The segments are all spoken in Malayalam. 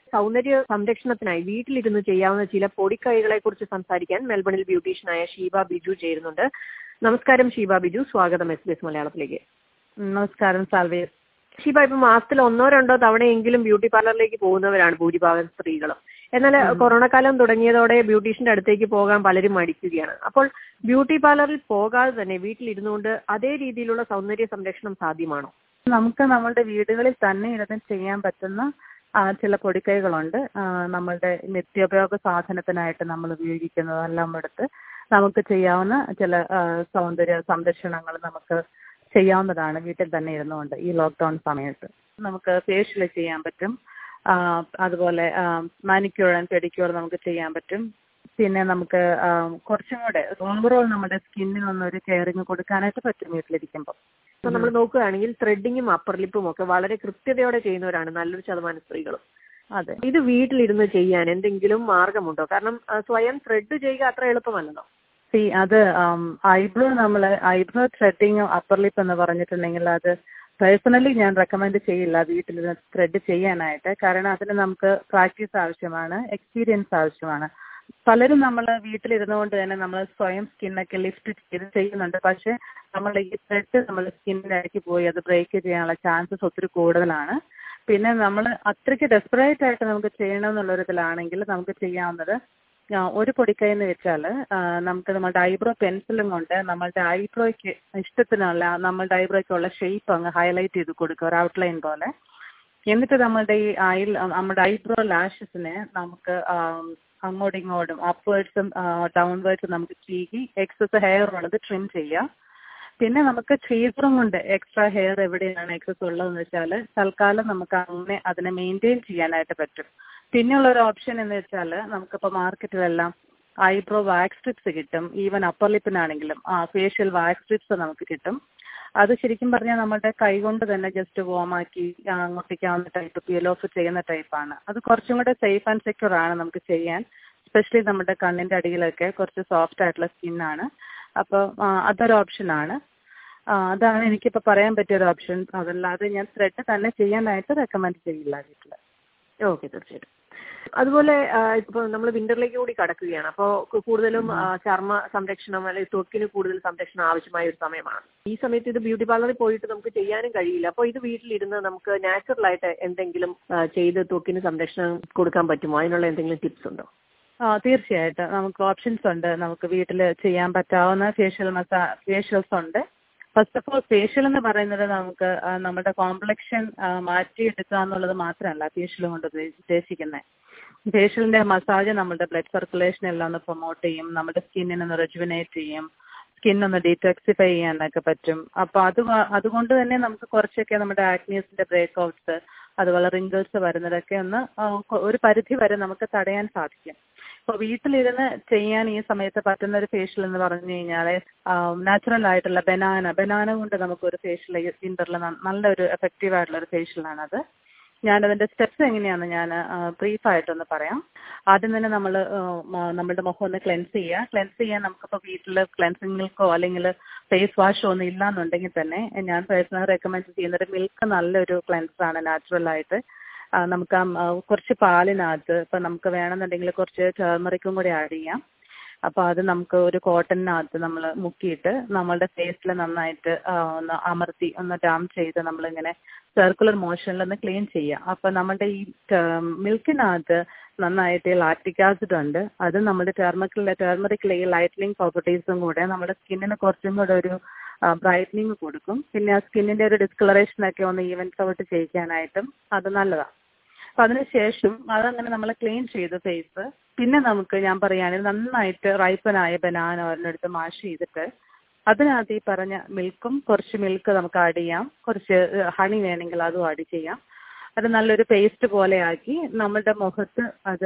സൗന്ദര്യ സംരക്ഷണത്തിനായി വീട്ടിലിരുന്ന് ചെയ്യാവുന്ന ചില പൊടിക്കൈകളെ കുറിച്ച് സംസാരിക്കാൻ മെൽബണിൽ ബ്യൂട്ടീഷ്യനായ ഷീബ ബിജു ചേരുന്നുണ്ട് നമസ്കാരം ഷീബ ബിജു സ്വാഗതം എസ് ബി എസ് മലയാളത്തിലേക്ക് നമസ്കാരം സാൽവി ഷീബ ഇപ്പൊ മാസത്തിൽ ഒന്നോ രണ്ടോ തവണയെങ്കിലും ബ്യൂട്ടി പാർലറിലേക്ക് പോകുന്നവരാണ് ഭൂരിഭാഗം സ്ത്രീകളും എന്നാൽ കൊറോണ കാലം തുടങ്ങിയതോടെ ബ്യൂട്ടീഷ്യന്റെ അടുത്തേക്ക് പോകാൻ പലരും മടിക്കുകയാണ് അപ്പോൾ ബ്യൂട്ടി പാർലറിൽ പോകാതെ തന്നെ വീട്ടിലിരുന്നുകൊണ്ട് അതേ രീതിയിലുള്ള സൗന്ദര്യ സംരക്ഷണം സാധ്യമാണോ നമുക്ക് നമ്മളുടെ വീടുകളിൽ തന്നെ ഇരുന്ന് ചെയ്യാൻ പറ്റുന്ന ആ, ചില പൊടിക്കൈകളുണ്ട് ആ, നമ്മളുടെ നിത്യോപയോഗ സാധനത്തിനായിട്ട് നമ്മൾ ഉപയോഗിക്കുന്നതെല്ലാം എടുത്ത് നമുക്ക് ചെയ്യാവുന്ന ചില ആ, സൗന്ദര്യ സംരക്ഷണങ്ങൾ നമുക്ക് ചെയ്യാവുന്നതാണ് വീട്ടിൽ തന്നെ ഇരുന്നുകൊണ്ട് ഈ ലോക്ക്ഡൗൺ സമയത്ത് നമുക്ക് ഫേഷ്യൽ ചെയ്യാൻ പറ്റും ആ, അതുപോലെ മാനിക്യൂർ ആൻഡ് പെഡിക്യൂർ നമുക്ക് ചെയ്യാൻ പറ്റും പിന്നെ നമുക്ക് ആ, കുറച്ചും കൂടെ ഓവറോൾ നമ്മുടെ സ്കിന്നിനൊന്നും ഒരു കെയറിങ് കൊടുക്കാനായിട്ട് പറ്റും വീട്ടിലിരിക്കുമ്പോൾ ഇപ്പൊ നമ്മൾ നോക്കുകയാണെങ്കിൽ ത്രെഡിങ്ങും അപ്പർ ലിപ്പും ഒക്കെ വളരെ കൃത്യതയോടെ ചെയ്യുന്നവരാണ് നല്ലൊരു ശതമാനം സ്ത്രീകളും അതെ ഇത് വീട്ടിലിരുന്ന് ചെയ്യാൻ എന്തെങ്കിലും മാർഗമുണ്ടോ കാരണം ആ, സ്വയം ത്രെഡ് ചെയ്യുക അത്ര എളുപ്പമല്ലല്ലോ സി അത് ഐബ്രോ നമ്മൾ ഐബ്രോ ത്രെഡിങ് അപ്പർ ലിപ്പ് എന്ന് പറഞ്ഞിട്ടുണ്ടെങ്കിൽ അത് പേഴ്സണലി ഞാൻ റെക്കമെൻഡ് ചെയ്യില്ല വീട്ടിൽ ത്രെഡ് ചെയ്യാനായിട്ട് കാരണം അതിന് നമുക്ക് പ്രാക്ടീസ് ആവശ്യമാണ് എക്സ്പീരിയൻസ് ആവശ്യമാണ് പലരും നമ്മൾ വീട്ടിലിരുന്നുകൊണ്ട് തന്നെ നമ്മൾ സ്വയം സ്കിന്നൊക്കെ ലിഫ്റ്റ് ചെയ്ത് ചെയ്യുന്നുണ്ട് പക്ഷെ നമ്മൾ ഈ ത്രെഡ് നമ്മൾ സ്കിന്നിനിടയ്ക്ക് പോയി അത് ബ്രേക്ക് ചെയ്യാനുള്ള ചാൻസസ് ഒത്തിരി കൂടുതലാണ് പിന്നെ നമ്മൾ അത്രയ്ക്ക് ഡെസ്പറേറ്റ് ആയിട്ട് നമുക്ക് ചെയ്യണം എന്നുള്ളൊരിതിലാണെങ്കിൽ നമുക്ക് ചെയ്യാവുന്നത് ആ, ഒരു പൊടിക്കൈ എന്ന് വെച്ചാൽ നമുക്ക് നമ്മളുടെ ഐബ്രോ പെൻസിലും കൊണ്ട് നമ്മളുടെ ഐബ്രോയ്ക്ക് ഇഷ്ടത്തിനുള്ള നമ്മളുടെ ഐബ്രോയ്ക്കുള്ള ഷേപ്പ് അങ്ങ് ഹൈലൈറ്റ് ചെയ്ത് കൊടുക്കുക ഒരു ഔട്ട്ലൈൻ പോലെ എന്നിട്ട് നമ്മളുടെ ഈ ഐൽ നമ്മുടെ ഐബ്രോ ലാഷസിനെ നമുക്ക് ആം, അങ്ങോട്ടും ഇങ്ങോട്ടും അപ്വേർഡ്സും ഡൗൺവേർഡ്സും നമുക്ക് ചീകി എക്സസ് ഹെയർ ഉള്ളത് ട്രിം ചെയ്യാം പിന്നെ നമുക്ക് ട്രീസറും കൊണ്ട് എക്സ്ട്രാ ഹെയർ എവിടെയാണ് എക്സസ് ഉള്ളതെന്ന് വെച്ചാൽ തൽക്കാലം നമുക്ക് അങ്ങനെ അതിനെ മെയിൻറ്റെയിൻ ചെയ്യാനായിട്ട് പറ്റും പിന്നെയുള്ള ഒരു ഓപ്ഷൻ എന്ന് വെച്ചാൽ നമുക്കിപ്പോൾ മാർക്കറ്റിലെല്ലാം ഐബ്രോ വാക്സ് സ്ട്രിപ്സ് കിട്ടും ഈവൻ അപ്പർ ലിപ്പിനാണെങ്കിലും ആ ഫേഷ്യൽ വാക്സ് സ്ട്രിപ്സ് നമുക്ക് കിട്ടും അത് ശരിക്കും പറഞ്ഞാൽ നമ്മുടെ കൈ കൊണ്ട് തന്നെ ജസ്റ്റ് വോമാക്കി അങ്ങോട്ടേക്കാവുന്ന ടൈപ്പ് പീൽ ഓഫ് ചെയ്യുന്ന ടൈപ്പാണ് അത് കുറച്ചും കൂടെ സേഫ് ആൻഡ് സെക്യൂർ ആണ് നമുക്ക് ചെയ്യാൻ സ്പെഷ്യലി നമ്മുടെ കണ്ണിൻ്റെ അടിയിലൊക്കെ കുറച്ച് സോഫ്റ്റ് ആയിട്ടുള്ള സ്കിന്നാണ് അപ്പോൾ അതൊരു ഓപ്ഷനാണ് ആ, അതാണ് എനിക്കിപ്പോൾ പറയാൻ പറ്റിയ ഒരു ഓപ്ഷൻ അതല്ലാതെ ഞാൻ ത്രെഡ് തന്നെ ചെയ്യാനായിട്ട് റെക്കമെൻഡ് ചെയ്യില്ല വീട്ടിൽ ഓക്കെ തീർച്ചയായിട്ടും അതുപോലെ ഇപ്പോൾ നമ്മൾ വിന്ററിലേക്ക് കൂടി കടക്കുകയാണ് അപ്പോൾ കൂടുതലും ആ, ചർമ്മ സംരക്ഷണം അല്ലെങ്കിൽ ത്വക്കിന് കൂടുതൽ സംരക്ഷണം ആവശ്യമായ ഒരു സമയമാണ് ഈ സമയത്ത് ഇത് ബ്യൂട്ടി പാർലറിൽ പോയിട്ട് നമുക്ക് ചെയ്യാനും കഴിയില്ല അപ്പോൾ ഇത് വീട്ടിലിരുന്ന് നമുക്ക് നാച്ചുറൽ ആയിട്ട് എന്തെങ്കിലും ആ, ചെയ്ത് ത്വക്കിന് സംരക്ഷണം കൊടുക്കാൻ പറ്റുമോ അതിനുള്ള എന്തെങ്കിലും ടിപ്സ് ഉണ്ടോ ആ തീർച്ചയായിട്ടും നമുക്ക് ഓപ്ഷൻസ് ഉണ്ട് നമുക്ക് വീട്ടിൽ ചെയ്യാൻ പറ്റാവുന്ന ഫേഷ്യൽ മസാ ഫേഷ്യൽസ് ഉണ്ട് ഫസ്റ്റ് ഓഫ് ഓൾ ഫേഷ്യൽ എന്ന് പറയുന്നത് നമുക്ക് ആ, നമ്മുടെ കോംപ്ലക്ഷൻ മാറ്റിയെടുക്കുക എന്നുള്ളത് മാത്രമല്ല ഫേഷ്യൽ കൊണ്ട് ഉദ്ദേശിക്കുന്നത് ഫേഷ്യലിന്റെ മസാജ് നമ്മുടെ ബ്ലഡ് സർക്കുലേഷൻ എല്ലാം ഒന്ന് പ്രൊമോട്ട് ചെയ്യും നമ്മുടെ സ്കിന്നിനെ ഒന്ന് റെജുവിനേറ്റ് ചെയ്യും സ്കിൻ ഒന്ന് ഡീറ്റോക്സിഫൈ ചെയ്യാനൊക്കെ പറ്റും അപ്പോൾ അത് വ- അതുകൊണ്ട് തന്നെ നമുക്ക് കുറച്ചൊക്കെ നമ്മുടെ ആക്നീസിന്റെ ബ്രേക്ക് ഔട്ട്സ് അതുപോലെ റിങ്കിൾസ് വരുന്നതൊക്കെ ഒന്ന് ആ, കൊ- ഒരു പരിധി വരെ നമുക്ക് തടയാൻ സാധിക്കും ഇപ്പോൾ വീട്ടിലിരുന്ന് ചെയ്യാൻ ഈ സമയത്ത് പറ്റുന്ന ഒരു ഫേഷ്യൽ എന്ന് പറഞ്ഞു കഴിഞ്ഞാൽ നാച്ചുറൽ ആയിട്ടുള്ള ബനാന ബനാന കൊണ്ട് നമുക്ക് ഒരു ഫേഷ്യൽ വിന്ററിൽ നല്ലൊരു എഫക്റ്റീവ് ആയിട്ടുള്ള ഒരു ഫേഷ്യലാണത് ഞാനതിന്റെ സ്റ്റെപ്സ് എങ്ങനെയാണെന്ന് ഞാൻ ബ്രീഫായിട്ടൊന്ന് പറയാം ആദ്യം തന്നെ നമ്മൾ നമ്മുടെ മുഖം ഒന്ന് ക്ലെൻസ് ചെയ്യുക ക്ലെൻസ് ചെയ്യാൻ നമുക്കിപ്പോൾ വീട്ടിൽ ക്ലെൻസിങ് മിൽക്കോ അല്ലെങ്കിൽ ഫേസ് വാഷോ ഒന്നും ഇല്ലാന്നുണ്ടെങ്കിൽ തന്നെ ഞാൻ പേഴ്സണൽ റെക്കമെൻഡ് ചെയ്യുന്നത് മിൽക്ക് നല്ലൊരു ക്ലെൻസർ ആണ് നാച്ചുറൽ ആയിട്ട് ആ, നമുക്ക് ആ, ആ, കുറച്ച് പാലിനകത്ത് ഇപ്പം നമുക്ക് വേണമെന്നുണ്ടെങ്കിൽ കുറച്ച് ടേർമറിക്കും കൂടി ആഡ് ചെയ്യാം അപ്പോൾ അത് നമുക്ക് ഒരു കോട്ടണിനകത്ത് നമ്മൾ മുക്കിയിട്ട് നമ്മളുടെ ഫേസിൽ നന്നായിട്ട് ആ, ഒന്ന് അമർത്തി ഒന്ന് ഡാം ചെയ്ത് നമ്മളിങ്ങനെ സർക്കുലർ മോഷനിൽ ഒന്ന് ക്ലീൻ ചെയ്യുക അപ്പോൾ നമ്മുടെ ഈ മിൽക്കിനകത്ത് നന്നായിട്ട് ലാക്റ്റിക് ആസിഡ് ഉണ്ട് അത് നമ്മുടെ ടെർമക്കിലെ ടെർമറിക്കിലെ ഈ ലൈറ്റനിങ് പ്രോപ്പർട്ടീസും കൂടെ നമ്മുടെ സ്കിന്നിന് കുറച്ചും കൂടെ ഒരു ബ്രൈറ്റനിങ് കൊടുക്കും പിന്നെ ആ സ്കിന്നിന്റെ ഒരു ഡിസ്കളറേഷൻ ഒക്കെ ഒന്ന് ഈവൻസ് ഔട്ട് ചെയ്യിക്കാനായിട്ടും അത് നല്ലതാണ് അപ്പൊ അതിനുശേഷം അതങ്ങനെ നമ്മൾ ക്ലീൻ ചെയ്ത് ഫേസ് പിന്നെ നമുക്ക് ഞാൻ പറയുകയാണെങ്കിൽ നന്നായിട്ട് റൈപ്പനായ ബനാന ഒരെണ്ണെടുത്ത് മാഷ് ചെയ്തിട്ട് അതിനകത്ത് ഈ പറഞ്ഞ മിൽക്കും കുറച്ച് മിൽക്ക് നമുക്ക് ആഡ് ചെയ്യാം കുറച്ച് ഹണി വേണമെങ്കിൽ അതും ആഡ് ചെയ്യാം അത് നല്ലൊരു പേസ്റ്റ് പോലെ ആക്കി നമ്മുടെ മുഖത്ത് അത്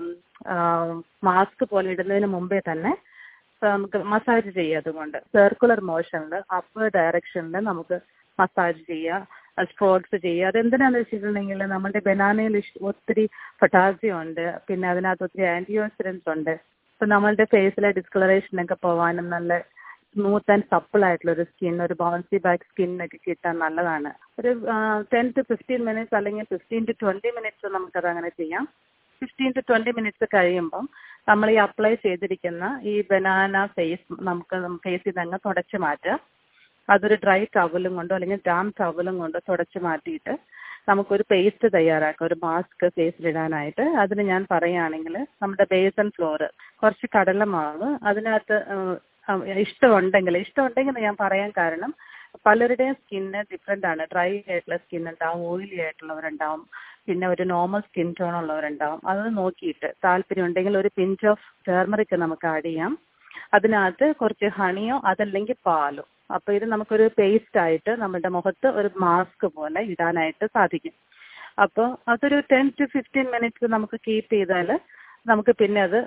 മാസ്ക് പോലെ ഇടുന്നതിന് മുമ്പേ തന്നെ നമുക്ക് മസാജ് ചെയ്യുക അതുകൊണ്ട് സർക്കുലർ മോഷനിൽ അപ്പർ ഡയറക്ഷനിൽ നമുക്ക് മസാജ് ചെയ്യുക സ്ട്രോക്സ് ചെയ്യുക അതെന്തിനാന്ന് വെച്ചിട്ടുണ്ടെങ്കിൽ നമ്മുടെ ബനാനയിൽ ഇഷ്- ഒത്തിരി പൊട്ടാസ്യം ഉണ്ട് പിന്നെ അതിനകത്ത് ഒത്തിരി ആന്റി ഓക്സിഡൻസ് ഉണ്ട് ഇപ്പം നമ്മളുടെ ഫേസിലെ ഡിസ്കളറേഷൻ ഒക്കെ പോവാനും നല്ല സ്മൂത്ത് ആൻഡ് സപ്പിൾ ആയിട്ടുള്ള ഒരു സ്കിൻ ഒരു ബൗൺസി ബാക്ക് സ്കിന്നൊക്കെ കിട്ടാൻ നല്ലതാണ് ഒരു ടെൻ ടു ഫിഫ്റ്റീൻ മിനിറ്റ്സ് അല്ലെങ്കിൽ ഫിഫ്റ്റീൻ ടു ട്വൻറ്റി മിനിറ്റ്സ് നമുക്കത് അങ്ങനെ ചെയ്യാം ഫിഫ്റ്റീൻ ടു ട്വൻറ്റി മിനിറ്റ്സ് കഴിയുമ്പം നമ്മൾ ഈ അപ്ലൈ ചെയ്തിരിക്കുന്ന ഈ ബനാന ഫേസ് നമുക്ക് ഫേസിൽ നിന്ന് അങ്ങ് തുടച്ച് മാറ്റുക അതൊരു ഡ്രൈ ടവലും കൊണ്ടോ അല്ലെങ്കിൽ ഡാം ടവലും കൊണ്ടോ തുടച്ച് മാറ്റിയിട്ട് നമുക്കൊരു പേസ്റ്റ് തയ്യാറാക്കാം ഒരു മാസ്ക് ഫേസിലിടാനായിട്ട് അതിന് ഞാൻ പറയുകയാണെങ്കിൽ നമ്മുടെ ബേസൻ ഫ്ലോർ കുറച്ച് കടലമാവ് അതിനകത്ത് ഇഷ്ടമുണ്ടെങ്കിൽ ഇഷ്ടമുണ്ടെങ്കിൽ ഞാൻ പറയാൻ കാരണം പലരുടെയും സ്കിന്ന് ഡിഫറെൻ്റ് ആണ് ഡ്രൈ ആയിട്ടുള്ള സ്കിൻ ഉണ്ടാവും ഓയിലി ആയിട്ടുള്ളവരുണ്ടാവും പിന്നെ ഒരു നോർമൽ സ്കിൻ ടോൺ ഉള്ളവരുണ്ടാവും അത് നോക്കിയിട്ട് താല്പര്യം ഉണ്ടെങ്കിൽ ഒരു പിഞ്ച് ഓഫ് ടേർമറിക് നമുക്ക് ആഡ് ചെയ്യാം അതിനകത്ത് കുറച്ച് ഹണിയോ അതല്ലെങ്കിൽ പാലോ അപ്പോൾ ഇത് നമുക്കൊരു പേസ്റ്റ് ആയിട്ട് നമ്മുടെ മുഖത്ത് ഒരു മാസ്ക് പോലെ ഇടാനായിട്ട് സാധിക്കും അപ്പോൾ അതൊരു ടെൻ ടു ഫിഫ്റ്റീൻ മിനിറ്റ്സ് നമുക്ക് കീപ്പ് ചെയ്താൽ നമുക്ക് പിന്നെ അത്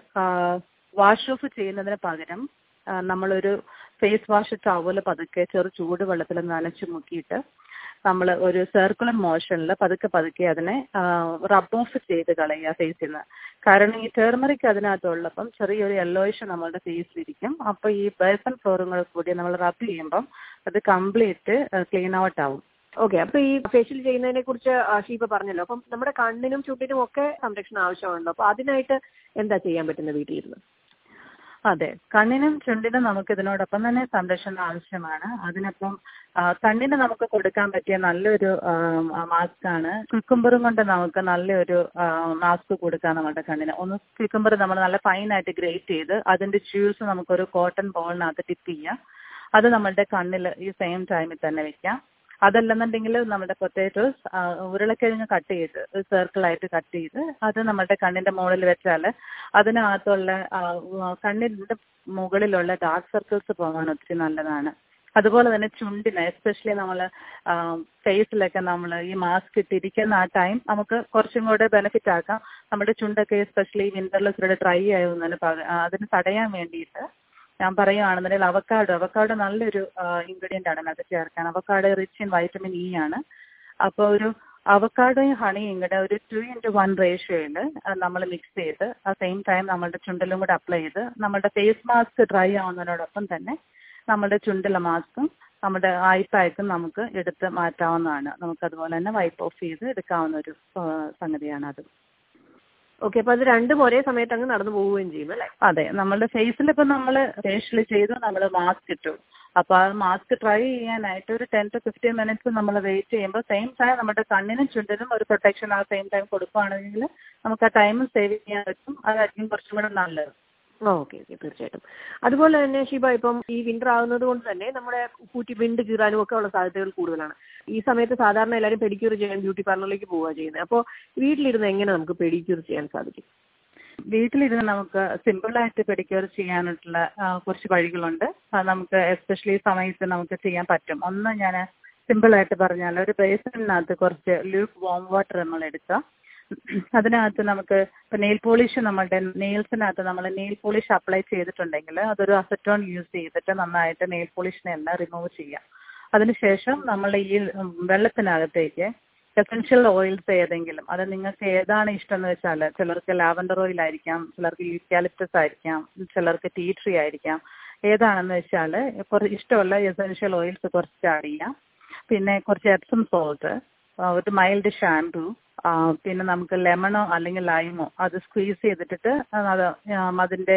വാഷ് ഓഫ് ചെയ്യുന്നതിന് പകരം നമ്മളൊരു ഫേസ് വാഷ് ടവൽ പതുക്കെ ചെറു ചൂട് വെള്ളത്തിൽ നനച്ച് മുക്കിയിട്ട് നമ്മൾ ഒരു സർക്കുലർ മോഷനിൽ പതുക്കെ പതുക്കെ അതിനെ റബ് ഓഫ് ചെയ്ത് കളയുക ഫേസിൽ നിന്ന് കാരണം ഈ ടേർമറിക് അതിനകത്തുള്ളപ്പം ചെറിയൊരു യെല്ലോയിഷ് നമ്മളുടെ ഫേസിലിരിക്കും അപ്പോൾ ഈ ബേസൺ ഫ്ലോറും കൂടെ കൂടി നമ്മൾ റബ് ചെയ്യുമ്പം അത് കംപ്ലീറ്റ് ക്ലീൻ ഔട്ട് ആവും ഓക്കെ അപ്പൊ ഈ ഫേഷ്യൽ ചെയ്യുന്നതിനെ കുറിച്ച് ഷീപ പറഞ്ഞല്ലോ അപ്പം നമ്മുടെ കണ്ണിനും ചുണ്ടിനും ഒക്കെ സംരക്ഷണം ആവശ്യമുണ്ടോ അപ്പൊ അതിനായിട്ട് എന്താ ചെയ്യാൻ പറ്റുന്നത് വീട്ടിലിരുന്ന് അതെ കണ്ണിനും ചുണ്ടിനും നമുക്ക് ഇതിനോടൊപ്പം തന്നെ സംരക്ഷണം ആവശ്യമാണ് അതിനൊപ്പം കണ്ണിന് നമുക്ക് കൊടുക്കാൻ പറ്റിയ നല്ലൊരു മാസ്ക് ആണ് ക്വിക്കുംബറും കൊണ്ട് നമുക്ക് നല്ലൊരു മാസ്ക് കൊടുക്കാം നമ്മുടെ കണ്ണിന് ഒന്ന് ക്വിക്കുംബർ നമ്മൾ നല്ല ഫൈനായിട്ട് ഗ്രേറ്റ് ചെയ്ത് അതിന്റെ ജ്യൂസ് നമുക്കൊരു കോട്ടൺ ബോളിനകത്ത് ടിപ്പ് ചെയ്യാം അത് നമ്മളുടെ കണ്ണിൽ ഈ സെയിം ടൈമിൽ തന്നെ വെക്കാം അതല്ലെന്നുണ്ടെങ്കിൽ നമ്മുടെ പൊട്ടാറ്റോസ് ഉരുളക്കിഴങ്ങ് കട്ട് ചെയ്ത് സർക്കിളായിട്ട് കട്ട് ചെയ്ത് അത് നമ്മുടെ കണ്ണിന്റെ മുകളിൽ വെച്ചാൽ അതിനകത്തുള്ള കണ്ണിന്റെ മുകളിലുള്ള ഡാർക്ക് സർക്കിൾസ് പോകാൻ ഒത്തിരി നല്ലതാണ് അതുപോലെ തന്നെ ചുണ്ടിന് എസ്പെഷ്യലി നമ്മൾ ഫേസിലൊക്കെ നമ്മൾ ഈ മാസ്ക് ഇട്ടിരിക്കുന്ന ആ ടൈം നമുക്ക് കുറച്ചും കൂടെ ബെനിഫിറ്റ് ആക്കാം നമ്മുടെ ചുണ്ടൊക്കെ എസ്പെഷ്യലി വിന്ററിൽ ഇച്ചിരി ഡ്രൈ ആവുന്നതിന് അതിന് തടയാൻ വേണ്ടിയിട്ട് ഞാൻ പറയുകയാണെന്നുണ്ടെങ്കിൽ അവക്കാഡോ അവക്കാഡോ നല്ലൊരു ഇൻഗ്രീഡിയൻ്റ് ആണ് അതിനകത്ത് ചേർക്കാൻ avocado rich in vitamin E ആണ് അപ്പോൾ ഒരു അവക്കാഡോയും ഹണിയും കൂടെ ഒരു ടു ഇൻറ്റു വൺ റേഷ്യോയിൽ നമ്മൾ മിക്സ് ചെയ്ത് ആ സെയിം ടൈം നമ്മളുടെ ചുണ്ടിലും കൂടെ അപ്ലൈ ചെയ്ത് നമ്മുടെ ഫേസ് മാസ്ക് ഡ്രൈ ആവുന്നതിനോടൊപ്പം തന്നെ നമ്മുടെ ചുണ്ടിലെ മാസ്കും നമ്മുടെ ഐ പാക്കും നമുക്ക് എടുത്ത് മാറ്റാവുന്നതാണ് നമുക്ക് അതുപോലെ തന്നെ വൈപ്പ് ഓഫ് ചെയ്ത് എടുക്കാവുന്ന ഒരു സംഗതിയാണ് അത് ഓക്കെ അപ്പൊ അത് രണ്ടും ഒരേ സമയത്ത് അങ്ങ് നടന്നു പോവുകയും ചെയ്യും അല്ലേ അതെ നമ്മളുടെ ഫേസിൽ ഇപ്പൊ നമ്മൾ ഫേഷ്യൽ ചെയ്തു നമ്മൾ മാസ്ക് ഇട്ടു അപ്പൊ ആ മാസ്ക് ട്രൈ ചെയ്യാനായിട്ട് ഒരു ടെൻ ടു ഫിഫ്റ്റീൻ മിനിറ്റ്സ് നമ്മൾ വെയിറ്റ് ചെയ്യുമ്പോൾ സെയിം ടൈം നമ്മുടെ കണ്ണിനും ചുണ്ടിനും ഒരു പ്രൊട്ടക്ഷൻ ആ സെയിം ടൈം കൊടുക്കുകയാണെങ്കിൽ നമുക്ക് ആ ടൈം സേവ് ചെയ്യാൻ പറ്റും അതായിരിക്കും കുറച്ചും കൂടെ നല്ലത് ഓക്കെ ഓക്കെ തീർച്ചയായിട്ടും അതുപോലെ തന്നെ ഷിബ ഇപ്പം ഈ വിന്റർ ആകുന്നത് കൊണ്ട് തന്നെ നമ്മുടെ കൂറ്റി വിണ്ട് കീറാനും ഒക്കെ ഉള്ള സാധ്യതകൾ കൂടുതലാണ് ഈ സമയത്ത് സാധാരണ എല്ലാവരും പെഡിക്യൂർ ചെയ്യാൻ ബ്യൂട്ടി പാർലറിലേക്ക് പോവുക ചെയ്യുന്നത് അപ്പോൾ വീട്ടിലിരുന്ന് എങ്ങനെ നമുക്ക് പെഡിക്യൂർ ചെയ്യാൻ സാധിക്കും വീട്ടിലിരുന്ന് നമുക്ക് സിമ്പിളായിട്ട് പെഡിക്യൂർ ചെയ്യാനായിട്ടുള്ള കുറച്ച് വഴികളുണ്ട് നമുക്ക് എസ്പെഷ്യലി ഈ സമയത്ത് നമുക്ക് ചെയ്യാൻ പറ്റും ഒന്ന് ഞാൻ സിമ്പിളായിട്ട് പറഞ്ഞാൽ ഒരു ബേസിനകത്ത് കുറച്ച് ലൂക്ക് വാം വാട്ടർ നമ്മൾ എടുക്കുക അതിനകത്ത് നമുക്ക് ഇപ്പം നെയിൽ പോളിഷ് നമ്മളുടെ നെയിൽസിനകത്ത് നമ്മൾ നെയിൽ പോളിഷ് അപ്ലൈ ചെയ്തിട്ടുണ്ടെങ്കിൽ അതൊരു അസറ്റോൺ യൂസ് ചെയ്തിട്ട് നന്നായിട്ട് നെയിൽ പോളിഷിനെ എല്ലാം റിമൂവ് ചെയ്യാം അതിനുശേഷം നമ്മൾ ഈ വെള്ളത്തിനകത്തേക്ക് എസെൻഷ്യൽ ഓയിൽസ് ഏതെങ്കിലും അത് നിങ്ങൾക്ക് ഏതാണ് ഇഷ്ടം എന്ന് വെച്ചാൽ ചിലർക്ക് ലാവൻഡർ ഓയിൽ ആയിരിക്കാം ചിലർക്ക് യൂക്കാലിപ്റ്റസ് ആയിരിക്കാം ചിലർക്ക് ടീ ട്രീ ആയിരിക്കാം ഏതാണെന്ന് വെച്ചാൽ കുറച്ച് ഇഷ്ടമുള്ള എസെൻഷ്യൽ ഓയിൽസ് കുറച്ച് ആഡ് ചെയ്യാം പിന്നെ കുറച്ച് എപ്സം സോൾട്ട് ഒരു മൈൽഡ് ഷാംപൂ പിന്നെ നമുക്ക് ലെമണോ അല്ലെങ്കിൽ ലൈമോ അത് സ്ക്വീസ് ചെയ്തിട്ടിട്ട് അത് അതിൻ്റെ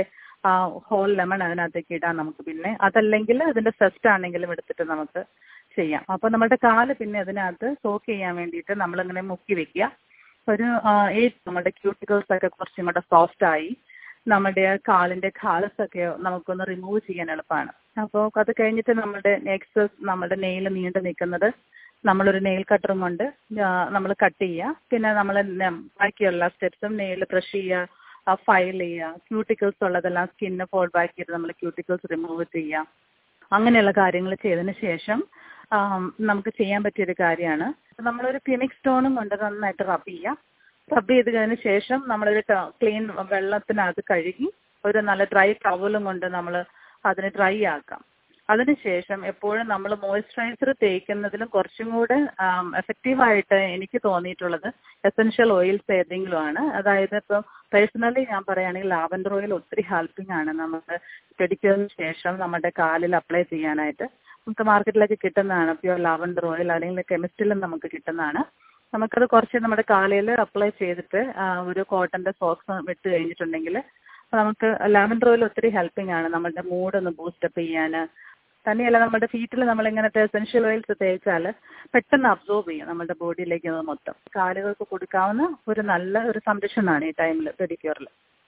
ഹോൾ ലെമൺ അതിനകത്തേക്ക് ഇടാം നമുക്ക് പിന്നെ അതല്ലെങ്കിൽ അതിൻ്റെ ഫസ്റ്റ് ആണെങ്കിലും എടുത്തിട്ട് നമുക്ക് ചെയ്യാം അപ്പോൾ നമ്മുടെ കാല് പിന്നെ അതിനകത്ത് സോക്ക് ചെയ്യാൻ വേണ്ടിയിട്ട് നമ്മളിങ്ങനെ മുക്കി വെക്കുക ഒരു ഏജ് നമ്മുടെ ക്യൂട്ടിക്കൽസ് ഒക്കെ കുറച്ചും കൂടെ സോഫ്റ്റ് ആയി നമ്മുടെ കാലിൻ്റെ കാലസ് ഒക്കെ നമുക്കൊന്ന് റിമൂവ് ചെയ്യാൻ എളുപ്പമാണ് അപ്പോൾ അത് കഴിഞ്ഞിട്ട് നമ്മുടെ നെക്സ്റ്റ് നമ്മുടെ നെയിൽ നീണ്ടു നിൽക്കുന്നത് നമ്മളൊരു നെയിൽ കട്ടറും കൊണ്ട് നമ്മൾ കട്ട് ചെയ്യുക പിന്നെ നമ്മൾ ബാക്കിയുള്ള സ്റ്റെപ്സും നെയിൽ ബ്രഷ് ചെയ്യുക ഫയൽ ചെയ്യുക ക്യൂട്ടിക്കിൾസ് ഉള്ളതെല്ലാം സ്കിന്ന് ഫോൾ ബാക്ക് ചെയ്ത് നമ്മൾ ക്യൂട്ടിക്കിൾസ് റിമൂവ് ചെയ്യുക അങ്ങനെയുള്ള കാര്യങ്ങൾ ചെയ്തതിന് ശേഷം നമുക്ക് ചെയ്യാൻ പറ്റിയൊരു കാര്യമാണ് നമ്മളൊരു ക്ലിനിക് സ്റ്റോണും കൊണ്ട് നന്നായിട്ട് റബ് ചെയ്യുക റബ് ചെയ്തതിന് ശേഷം നമ്മളൊരു ക്ലീൻ വെള്ളത്തിനകത്ത് കഴുകി ഒരു നല്ല ഡ്രൈ ടവലും കൊണ്ട് നമ്മൾ അതിനെ ഡ്രൈ ആക്കാം അതിനുശേഷം എപ്പോഴും നമ്മൾ മോയ്സ്ചറൈസർ തേക്കുന്നതിലും കുറച്ചും കൂടെ എഫക്റ്റീവായിട്ട് എനിക്ക് തോന്നിയിട്ടുള്ളത് എസെൻഷ്യൽ ഓയിൽസ് ഏതെങ്കിലും ആണ് അതായത് ഇപ്പോൾ പേഴ്സണലി ഞാൻ പറയുകയാണെങ്കിൽ ലാവൻഡർ ഓയിൽ ഒത്തിരി ഹെൽപ്പിംഗ് ആണ് നമുക്ക് പെഡിക്യൂറിന് ശേഷം നമ്മുടെ കാലിൽ അപ്ലൈ ചെയ്യാനായിട്ട് നമുക്ക് മാർക്കറ്റിലൊക്കെ കിട്ടുന്നതാണ് പ്യുവർ ലാവൻഡർ ഓയിൽ അല്ലെങ്കിൽ കെമിസ്ട്രിയിലും നമുക്ക് കിട്ടുന്നതാണ് നമുക്കത് കുറച്ച് നമ്മുടെ കാലയിൽ അപ്ലൈ ചെയ്തിട്ട് ഒരു കോട്ടന്റെ സോക്സ് വിട്ട് കഴിഞ്ഞിട്ടുണ്ടെങ്കിൽ നമുക്ക് ലാവൻഡർ ഓയിൽ ഒത്തിരി ഹെൽപ്പിംഗ് ആണ് നമ്മുടെ മൂഡ് ഒന്ന് ബൂസ്റ്റപ്പ് ചെയ്യാൻ തന്നെയല്ല നമ്മുടെ ഫീറ്റിൽ നമ്മൾ ഇങ്ങനത്തെ എസെൻഷ്യൽ ഓയിൽസ് തേച്ചാൽ പെട്ടെന്ന് അബ്സോർബ് ചെയ്യും നമ്മുടെ ബോഡിയിലേക്ക് അത് മൊത്തം കാലുകൾക്ക് കൊടുക്കാവുന്ന ഒരു നല്ല ഒരു സംരക്ഷണമാണ് ഈ ടൈമിൽ പെഡിക്യൂറിൽ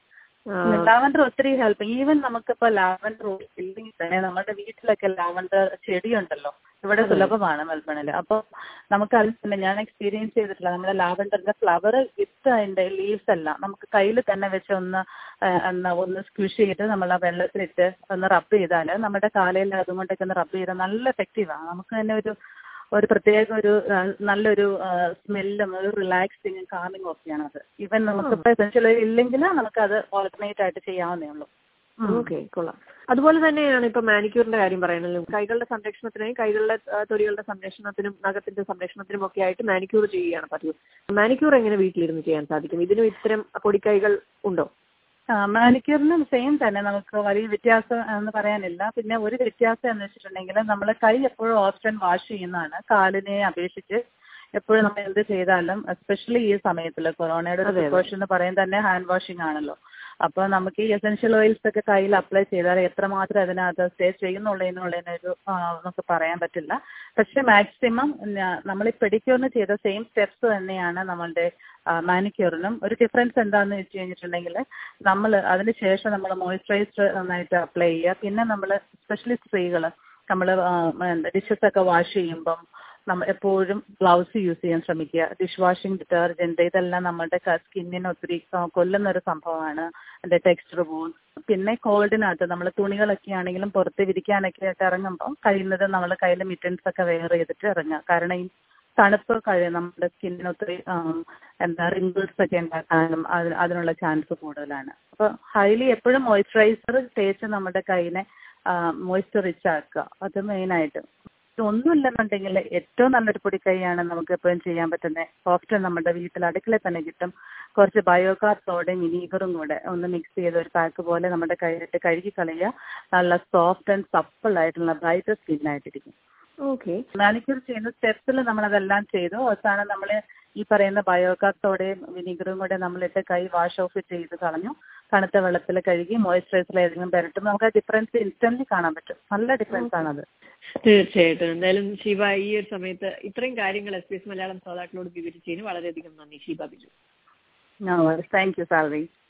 ലാവൻഡർ ഒത്തിരി ഹെൽപ്പ് ഈവൻ നമുക്കിപ്പോ ലാവൻഡർ ഇല്ലെങ്കിൽ തന്നെ നമ്മുടെ വീട്ടിലൊക്കെ ലാവൻഡർ ചെടിയുണ്ടല്ലോ ഇവിടെ സുലഭമാണ് മെൽബണിൽ അപ്പോൾ നമുക്ക് അതിൽ തന്നെ ഞാൻ എക്സ്പീരിയൻസ് ചെയ്തിട്ടില്ല നമ്മുടെ ലാവൻഡറിന്റെ ഫ്ലവർ വിത്ത് അതിന്റെ ലീവ്സ് എല്ലാം നമുക്ക് കയ്യിൽ തന്നെ വെച്ച് ഒന്ന് എന്നാ ഒന്ന് സ്ക്വിഷ് ചെയ്തിട്ട് നമ്മൾ ആ വെള്ളത്തിലിട്ട് ഒന്ന് റബ്ബ് ചെയ്താൽ നമ്മുടെ കാലയിൽ അതുകൊണ്ടൊക്കെ ഒന്ന് റബ്ബ് ചെയ്താൽ നല്ല എഫക്റ്റീവാണ് നമുക്ക് തന്നെ ഒരു ഒരു പ്രത്യേക ഒരു നല്ലൊരു സ്മെല്ലും ഒരു റിലാക്സിങ് കാമിങ് ഒക്കെയാണ് അത് ഈവൻ നമുക്കിപ്പോൾ എസെൻഷ്യൽ ഇല്ലെങ്കിൽ നമുക്കത് ഓൾട്ടർനേറ്റ് ആയിട്ട് ചെയ്യാവുന്നേ ഉള്ളൂ ഓക്കെ കൊള്ളാം അതുപോലെ തന്നെയാണ് ഇപ്പൊ മാനിക്യൂറിന്റെ കാര്യം പറയുന്നത് കൈകളുടെ സംരക്ഷണത്തിനായി കൈകളുടെ തൊലികളുടെ സംരക്ഷണത്തിനും നഖത്തിന്റെ സംരക്ഷണത്തിനും ഒക്കെ ആയിട്ട് മാനിക്യൂർ ചെയ്യുകയാണ് പതിവ് മാനിക്യൂർ എങ്ങനെ വീട്ടിലിരുന്ന് ചെയ്യാൻ സാധിക്കും ഇതിനും ഇത്തരം പൊടിക്കൈകൾ ഉണ്ടോ മാനിക്യൂറിനും സെയിം തന്നെ നമുക്ക് വലിയ വ്യത്യാസം എന്ന് പറയാനില്ല പിന്നെ ഒരു വ്യത്യാസം എന്ന് വെച്ചിട്ടുണ്ടെങ്കിൽ നമ്മൾ കൈ എപ്പോഴും ഓപ്ഷൻ വാഷ് ചെയ്യുന്നതാണ് കാലിനെ അപേക്ഷിച്ച് എപ്പോഴും നമ്മൾ എന്ത് ചെയ്താലും എസ്പെഷ്യലി ഈ സമയത്തിൽ കൊറോണയുടെ ഒരു പ്രിക്കോഷൻ എന്ന് പറയുന്നത് തന്നെ ഹാൻഡ് വാഷിംഗ് ആണല്ലോ അപ്പൊ നമുക്ക് ഈ എസെൻഷ്യൽ ഓയിൽസ് ഒക്കെ കയ്യിൽ അപ്ലൈ ചെയ്താൽ എത്രമാത്രം അതിനകത്ത് സ്റ്റേ ചെയ്യുന്നുള്ളതിനുള്ളതിനൊരു നമുക്ക് പറയാൻ പറ്റില്ല പക്ഷെ മാക്സിമം നമ്മൾ ഈ പെഡിക്യൂറിന് ചെയ്ത സെയിം സ്റ്റെപ്സ് തന്നെയാണ് നമ്മളുടെ മാനിക്യൂറിനും ഒരു ഡിഫറൻസ് എന്താണെന്ന് വെച്ച് കഴിഞ്ഞിട്ടുണ്ടെങ്കിൽ നമ്മൾ അതിന് ശേഷം നമ്മൾ മോയ്സ്ചറൈസർ നന്നായിട്ട് അപ്ലൈ ചെയ്യുക പിന്നെ നമ്മൾ സ്പെഷ്യലി സ്ത്രീകൾ നമ്മൾ ഡിഷസ് ഒക്കെ വാഷ് ചെയ്യുമ്പം നമ്മൾ എപ്പോഴും ഗ്ലൗസ് യൂസ് ചെയ്യാൻ ശ്രമിക്കുക ഡിഷ് വാഷിംഗ് ഡിറ്റർജൻറ്റ് ഇതെല്ലാം നമ്മുടെ സ്കിന്നിന് ഒത്തിരി കൊല്ലുന്ന ഒരു സംഭവമാണ് അതിൻ്റെ ടെക്സ്ചർ പോവും പിന്നെ കോൾഡിനകത്ത് നമ്മൾ തുണികളൊക്കെ ആണെങ്കിലും പുറത്ത് വിരിക്കാനൊക്കെ ആയിട്ട് ഇറങ്ങുമ്പോൾ കഴിയുന്നത് നമ്മൾ കയ്യിൽ മിറ്റൻസ് ഒക്കെ വെയർ ചെയ്തിട്ട് ഇറങ്ങുക കാരണം ഈ തണുപ്പ് കഴിയും നമ്മുടെ സ്കിന്നിന് ഒത്തിരി എന്താ റിങ്കിൾസ് ഒക്കെ ഉണ്ടാക്കാനും അതിനുള്ള ചാൻസ് കൂടുതലാണ് അപ്പോൾ ഹൈലി എപ്പോഴും മോയ്സ്ചറൈസർ തേച്ച് നമ്മുടെ കൈനെ മോയ്സ്ചറിച്ച് ആക്കുക അത് മെയിനായിട്ട് ഒന്നുമില്ലെന്നുണ്ടെങ്കിൽ ഏറ്റവും നല്ലൊരു പൊടിക്കൈയാണ് നമുക്ക് എപ്പോഴും ചെയ്യാൻ പറ്റുന്നത് സോഫ്റ്റ് നമ്മുടെ വീട്ടിൽ അടുക്കളയിൽ തന്നെ കിട്ടും കുറച്ച് ബയോകാർ സോഡയും വിനീഗറും കൂടെ ഒന്ന് മിക്സ് ചെയ്ത് ഒരു പാക്ക് പോലെ നമ്മുടെ കയ്യിലിട്ട് കഴുകി കളയുക നല്ല സോഫ്റ്റ് ആൻഡ് സപ്പിൾ ആയിട്ടുള്ള ബ്രൈറ്റ് സ്കിന്നായിട്ടിരിക്കും ഓക്കെ മാനിക്യൂർ ചെയ്യുന്ന സ്റ്റെപ്സിൽ നമ്മളതെല്ലാം ചെയ്തു അവസാനം നമ്മൾ ഈ പറയുന്ന ബയോകാർ സോഡയും വിനീഗറും കൂടെ നമ്മളിട്ട് കൈ വാഷ് ഓഫ് ചെയ്ത് കളഞ്ഞു തണുത്ത വെള്ളത്തിൽ കഴുകി മോയ്സ്ചറൈസർ ഏതെങ്കിലും പുരട്ടുമ്പോൾ നമുക്ക് ആ ഡിഫറൻസ് ഇൻസ്റ്റന്റ്ലി കാണാൻ പറ്റും നല്ല ഡിഫറൻസ് ആണത് തീർച്ചയായിട്ടും എന്തായാലും ഷീബ ഈ ഒരു സമയത്ത് ഇത്രയും കാര്യങ്ങൾ എസ് പി എസ് മലയാളം ശ്രോതാക്കളോട് വിവരിച്ചതിന് വളരെയധികം നന്ദി ഷീബ ബിജു താങ്ക് യു സാൽവി